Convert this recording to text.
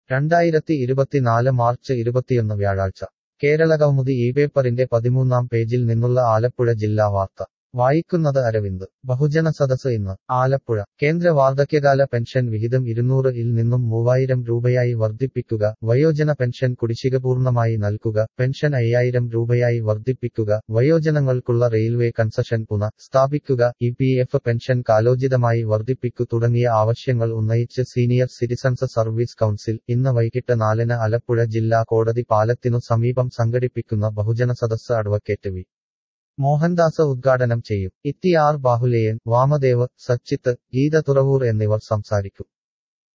രണ്ടായിരത്തി ഇരുപത്തിനാല് മാർച്ച് ഇരുപത്തിയൊന്ന് വ്യാഴാഴ്ച കേരളകൗമുദി ഈ പേപ്പറിന്റെ പതിമൂന്നാം പേജിൽ നിന്നുള്ള ആലപ്പുഴ ജില്ലാ വാർത്ത വായിക്കുന്നത് അരവിന്ദ് ബഹുജന സദസ് ഇന്ന് ആലപ്പുഴ കേന്ദ്ര വാർദ്ധക്യകാല പെൻഷൻ വിഹിതം ഇരുന്നൂറ് ഇൽ നിന്നും മൂവായിരം രൂപയായി വർദ്ധിപ്പിക്കുക വയോജന പെൻഷൻ കുടിശ്ശിക പൂർണ്ണമായി നൽകുക പെൻഷൻ അയ്യായിരം രൂപയായി വർദ്ധിപ്പിക്കുക വയോജനങ്ങൾക്കുള്ള റെയിൽവേ കൺസഷൻ പുന സ്ഥാപിക്കുക ഇ പി എഫ് പെൻഷൻ കാലോചിതമായി വർദ്ധിപ്പിക്കു തുടങ്ങിയ ആവശ്യങ്ങൾ ഉന്നയിച്ച് സീനിയർ സിറ്റിസൺസ് സർവീസ് കൗൺസിൽ ഇന്ന് വൈകിട്ട് നാലിന് ആലപ്പുഴ ജില്ലാ കോടതി പാലത്തിനു സമീപം സംഘടിപ്പിക്കുന്ന ബഹുജന സദസ്സ് അഡ്വക്കേറ്റ് വി മോഹൻദാസ് ഉദ്ഘാടനം ചെയ്യും ഇത്തിയാർ ബാഹുലേയൻ വാമദേവ് സച്ചിത്ത് ഗീത തുറവൂർ എന്നിവർ സംസാരിക്കും